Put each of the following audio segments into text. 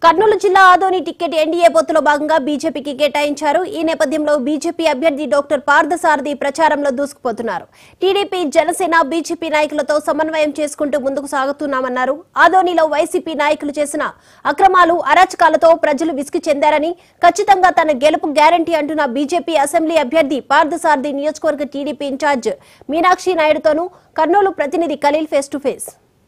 కర్నూలు జిల్లా Adoni ticket NDA పొత్తులో భాగంగా బీజేపీకి కేటాయించారు ఈ నేపథ్యంలో బీజేపీ అభ్యర్థి డాక్టర్ పార్థసారథి ప్రచారంలో దూసుకుపోతున్నారు టీడీపీ జనసేన బీజేపీ నాయకులతో సమన్వయం చేసుకుంటూ ముందుకు సాగుతున్నామన్నారు ఆదోనిలో వైసీపీ నాయకులు చేసిన అక్రమాలు అరాచకాలతో ప్రజలు విసిగి చెందారని ఖచ్చితంగా తన గెలుపు గ్యారంటీ అంటున్న బీజేపీ అసెంబ్లీ అభ్యర్థి పార్థసారథి నియోజకవర్గ టీడీపీ ఇన్ఛార్జ్ మీనాక్షి నాయుడుతోనూ కర్నూలు ప్రతినిధి ఖలీల్ ఫేస్ టు ఫేస్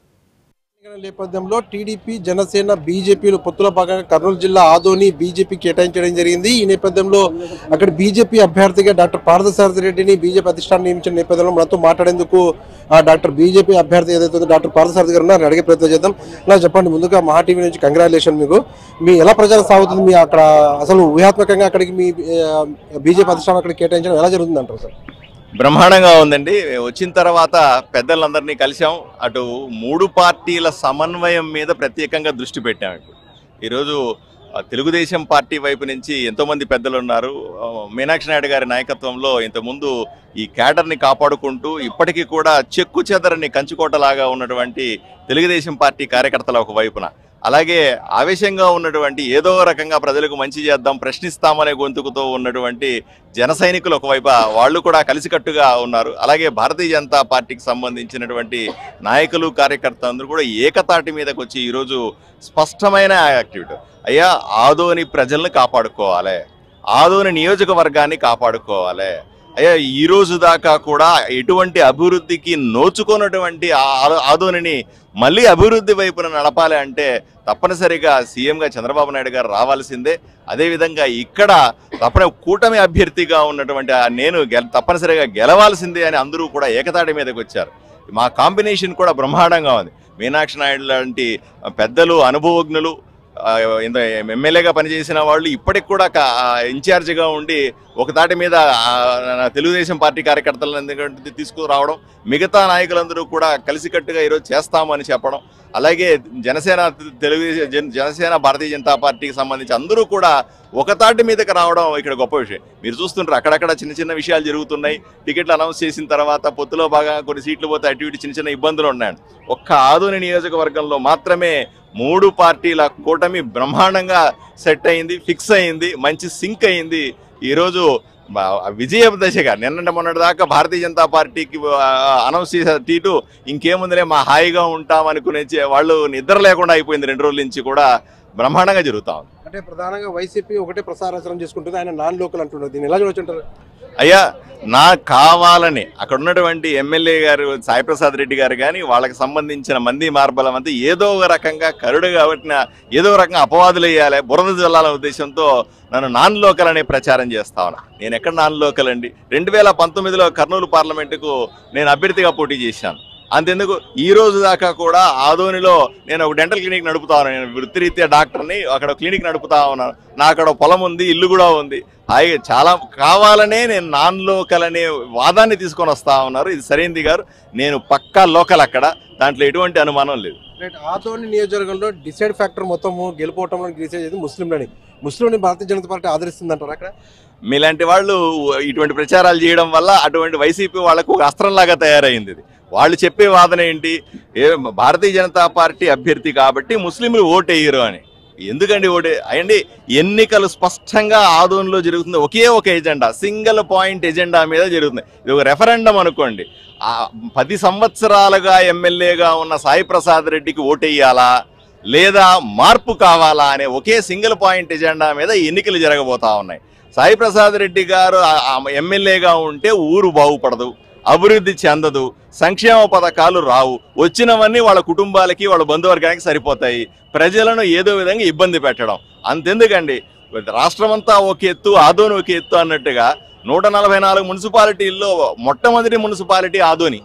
ఎన్నికల నేపథ్యంలో టీడీపీ జనసేన బీజేపీలు పొత్తుల భాగంగా కర్నూలు జిల్లా ఆదోని బీజేపీ కేటాయించడం జరిగింది ఈ నేపథ్యంలో అక్కడ బీజేపీ అభ్యర్థిగా డాక్టర్ పార్థసారథి రెడ్డిని బీజేపీ అధిష్టానం నియమించిన నేపథ్యంలో మనతో మాట్లాడేందుకు ఆ డాక్టర్ బీజేపీ అభ్యర్థి ఏదైతే ఉందో డాక్టర్ పార్థసారథి గారు ఉన్నారు అడిగే ప్రయత్నం చేద్దాం ఇలా చెప్పండి ముందుగా మహా టీవీ నుంచి కంగ్రాచులేషన్ మీకు మీ ఎలా ప్రచారం సాగుతుంది మీ అక్కడ అసలు ఊహాత్మకంగా అక్కడికి మీ బీజేపీ అధిష్టానం అక్కడ కేటాయించడం ఎలా జరుగుతుంది అంటారు సార్ బ్రహ్మాండంగా ఉందండి వచ్చిన తర్వాత పెద్దలందరినీ కలిసాం అటు మూడు పార్టీల సమన్వయం మీద ప్రత్యేకంగా దృష్టి పెట్టాం ఇప్పుడు ఈరోజు ఆ, తెలుగుదేశం పార్టీ వైపు నుంచి ఎంతోమంది పెద్దలు ఉన్నారు ఆ, మీనాక్షి నాయుడు గారి నాయకత్వంలో ఇంతకుముందు ఈ క్యాడర్ని కాపాడుకుంటూ ఇప్పటికీ కూడా చెక్కు చెదరని కంచుకోటలాగా ఉన్నటువంటి తెలుగుదేశం పార్టీ కార్యకర్తల ఒక వైపున అలాగే ఆవేశంగా ఉన్నటువంటి ఏదో రకంగా ప్రజలకు మంచి చేద్దాం ప్రశ్నిస్తామనే గొంతుకుతో ఉన్నటువంటి జన సైనికులు ఒకవైపు వాళ్ళు కూడా కలిసికట్టుగా ఉన్నారు అలాగే భారతీయ జనతా పార్టీకి సంబంధించినటువంటి నాయకులు కార్యకర్తలు అందరూ కూడా ఏకతాటి మీదకి వచ్చి ఈరోజు స్పష్టమైన యాక్టివిటీ అయ్యా ఆదోని ప్రజల్ని కాపాడుకోవాలి ఆదోని నియోజకవర్గాన్ని కాపాడుకోవాలి అయ్యా ఈ రోజు దాకా కూడా ఎటువంటి అభివృద్ధికి నోచుకున్నటువంటి ఆ- ఆ- ఆదోనిని మళ్ళీ అభివృద్ధి వైపున నడపాలి అంటే తప్పనిసరిగా సీఎంగా చంద్రబాబు నాయుడు గారు రావాల్సిందే అదేవిధంగా ఇక్కడ తప్పని కూటమి అభ్యర్థిగా ఉన్నటువంటి ఆ నేను గెల తప్పనిసరిగా గెలవాల్సిందే అని అందరూ కూడా ఏకతాటి మీదకి వచ్చారు మా కాంబినేషన్ కూడా బ్రహ్మాండంగా ఉంది మీనాక్షి నాయుడు లాంటి పెద్దలు అనుభవజ్ఞులు ఆ, ఇంత ఎమ్మెల్యేగా పనిచేసిన వాళ్ళు ఇప్పటికి కూడా క- ఆ, ఇన్ఛార్జిగా ఉండి ఒక తాటి మీద ఆ, నా తెలుగుదేశం పార్టీ కార్యకర్తలను ఎందుకంటే తీసుకురావడం మిగతా నాయకులందరూ కూడా కలిసికట్టుగా ఈరోజు చేస్తామని చెప్పడం అలాగే జనసేన తెలుగుదేశం జన- జనసేన భారతీయ జనతా పార్టీకి సంబంధించి అందరూ కూడా ఒక తాటి మీదకి రావడం ఇక్కడ గొప్ప విషయం మీరు చూస్తుంటారు అక్కడక్కడ చిన్న చిన్న విషయాలు జరుగుతున్నాయి టికెట్లు అనౌన్స్ చేసిన తర్వాత పొత్తులో భాగంగా కొన్ని సీట్లు పోతే అటు ఇటు చిన్న చిన్న ఇబ్బందులు ఉన్నాయి ఒక్క ఆధుని నియోజకవర్గంలో మాత్రమే మూడు పార్టీల కూటమి బ్రహ్మాండంగా సెట్ అయింది ఫిక్స్ అయింది మంచి సింక్ అయింది ఈరోజు బ- విజయ దశగా నిన్న మొన్నటి దాకా భారతీయ జనతా పార్టీకి ఆ, అనౌన్స్ చేసే టీటు ఇంకేముందిలే మా హాయిగా ఉంటాం అనుకునే చే- వాళ్ళు నిద్ర లేకుండా అయిపోయింది రెండు రోజుల నుంచి కూడా బ్రహ్మాండంగా జరుగుతా ఉంది అంటే ప్రధానంగా వైసీపీ ఒకటే ప్రసారాచరణ చేసుకుంటుంది ఆయన నాన్ లోకల్ అంటున్నారు దీన్ని ఎలా చూడొచ్చుంటారు అయ్యా నా కావాలని అక్కడ ఉన్నటువంటి ఎమ్మెల్యే గారు సాయిప్రసాద్ రెడ్డి గారు కానీ వాళ్ళకి సంబంధించిన మంది మార్బలం అంతా ఏదో ఒక రకంగా కరుడు కాబట్టి ఏదో ఒక రకంగా అపవాదులు వేయాలి బురద జల్లాలనే ఉద్దేశంతో నన్ను నాన్ లోకల్ అనే ప్రచారం చేస్తా ఉన్నా నేను ఎక్కడ నాన్ లోకల్ అండి రెండు వేల పంతొమ్మిదిలో కర్నూలు పార్లమెంటుకు నేను అభ్యర్థిగా పోటీ చేశాను అంతెందుకు ఈ రోజు దాకా కూడా ఆదోనిలో నేను ఒక డెంటల్ క్లినిక్ నడుపుతా ఉన్నాను నేను వృత్తిరీత్యా డాక్టర్ని అక్కడ క్లినిక్ నడుపుతా ఉన్నాను నా అక్కడ పొలం ఉంది ఇల్లు కూడా ఉంది హాయిగా చాలా కావాలనే నేను నాన్ లోకల్ అనే వాదాన్ని తీసుకొని వస్తా ఉన్నారు ఇది సరైనది గారు నేను పక్కా లోకల్ అక్కడ దాంట్లో ఎటువంటి అనుమానం లేదు రైట్ ఆదోని నియోజకవర్గంలో డిసైడ్ ఫ్యాక్టర్ మొత్తము గెలుపోవటంలో డిసైడ్ చేసేది ముస్లింలని ముస్లింని భారతీయ జనతా పార్టీ ఆదరిస్తుందంటారు అక్కడ మీలాంటి వాళ్ళు ఇటువంటి ప్రచారాలు చేయడం వల్ల అటువంటి వైసీపీ వాళ్ళకు ఒక అస్త్రంలాగా తయారైంది ఇది వాళ్ళు చెప్పే వాదన ఏంటి ఏ భారతీయ జనతా పార్టీ అభ్యర్థి కాబట్టి ముస్లింలు ఓటేయరు అని ఎందుకండి ఓటే అయ్యండి ఎన్నికలు స్పష్టంగా ఆదోన్లో జరుగుతుంది ఒకే ఒక ఎజెండా సింగిల్ పాయింట్ ఎజెండా మీద జరుగుతుంది ఇది ఒక రెఫరెండం అనుకోండి ఆ పది సంవత్సరాలుగా ఎమ్మెల్యేగా ఉన్న సాయి ప్రసాద్ రెడ్డికి ఓటేయాలా లేదా మార్పు కావాలా అనే ఒకే సింగిల్ పాయింట్ ఎజెండా మీద ఎన్నికలు జరగబోతా ఉన్నాయి సాయి ప్రసాద్ రెడ్డి గారు ఆ- ఆ ఎమ్మెల్యేగా ఉంటే ఊరు బాగుపడదు అభివృద్ధి చెందదు సంక్షేమ పథకాలు రావు వచ్చినవన్నీ వాళ్ళ కుటుంబాలకి వాళ్ళ బంధువర్గానికి సరిపోతాయి ప్రజలను ఏదో విధంగా ఇబ్బంది పెట్టడం అంతెందుకండి రాష్ట్రమంతా ఒక ఎత్తు ఆదోని ఒక ఎత్తు అన్నట్టుగా నూట నలభై నాలుగు మున్సిపాలిటీల్లో మొట్టమొదటి మున్సిపాలిటీ ఆదోని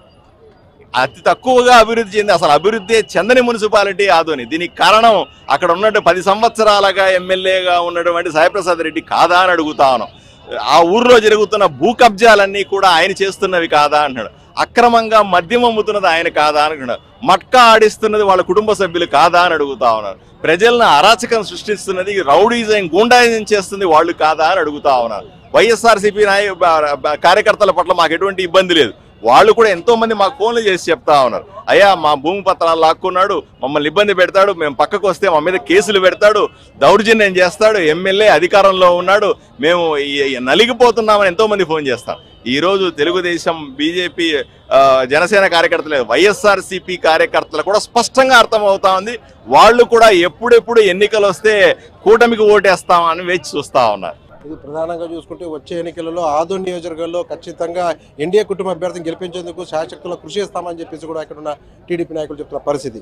అతి తక్కువగా అభివృద్ధి చెంది అసలు అభివృద్ధి చెందని మున్సిపాలిటీ ఆదోని దీనికి కారణం అక్కడ ఉన్నట్టు పది సంవత్సరాలుగా ఎమ్మెల్యేగా ఉన్నటువంటి సాయిప్రసాద్ రెడ్డి కాదా అని అడుగుతా ఉన్నాం ఆ ఊర్లో జరుగుతున్న భూ కబ్జాలన్నీ కూడా ఆయన చేస్తున్నవి కాదా అంటున్నాడు అక్రమంగా మద్యం అమ్ముతున్నది ఆయన కాదా అంటున్నాడు మట్కా ఆడిస్తున్నది వాళ్ళ కుటుంబ సభ్యులు కాదా అని అడుగుతా ఉన్నారు ప్రజలను అరాచకం సృష్టిస్తున్నది గూండాయిజం గూండాయిజం చేస్తుంది వాళ్ళు కాదా అని అడుగుతా ఉన్నారు వైఎస్ఆర్సీపీ నాయ బ- బ- కార్యకర్తల పట్ల మాకు ఎటువంటి ఇబ్బంది లేదు వాళ్ళు కూడా ఎంతో మంది మాకు ఫోన్లు చేసి చెప్తా ఉన్నారు అయ్యా మా భూమి పత్రాలు లాక్కున్నాడు మమ్మల్ని ఇబ్బంది పెడతాడు మేము పక్కకు వస్తే మా మీద కేసులు పెడతాడు దౌర్జన్యం చేస్తాడు ఎమ్మెల్యే అధికారంలో ఉన్నాడు మేము ఈ- ఈ నలిగిపోతున్నామని ఎంతో మంది ఫోన్ చేస్తాం ఈ రోజు తెలుగుదేశం బీజేపీ జనసేన కార్యకర్తలు వైఎస్ఆర్ సిపి కార్యకర్తలు కూడా స్పష్టంగా అర్థం అవుతా ఉంది వాళ్ళు కూడా ఎప్పుడెప్పుడు ఎన్నికలు వస్తే కూటమికి ఓటేస్తామని వేచి చూస్తా ఉన్నారు ఇది ప్రధానంగా చూసుకుంటే వచ్చే ఎన్నికలలో ఆదోన్ నియోజకవర్గంలో ఖచ్చితంగా ఎన్డీఏ కుటుంబ అభ్యర్థిని గెలిపించేందుకు శాశక్తుల కృషి చేస్తామని చెప్పేసి కూడా ఇక్కడ ఉన్న టీడీపీ నాయకులు చెప్తున్న పరిస్థితి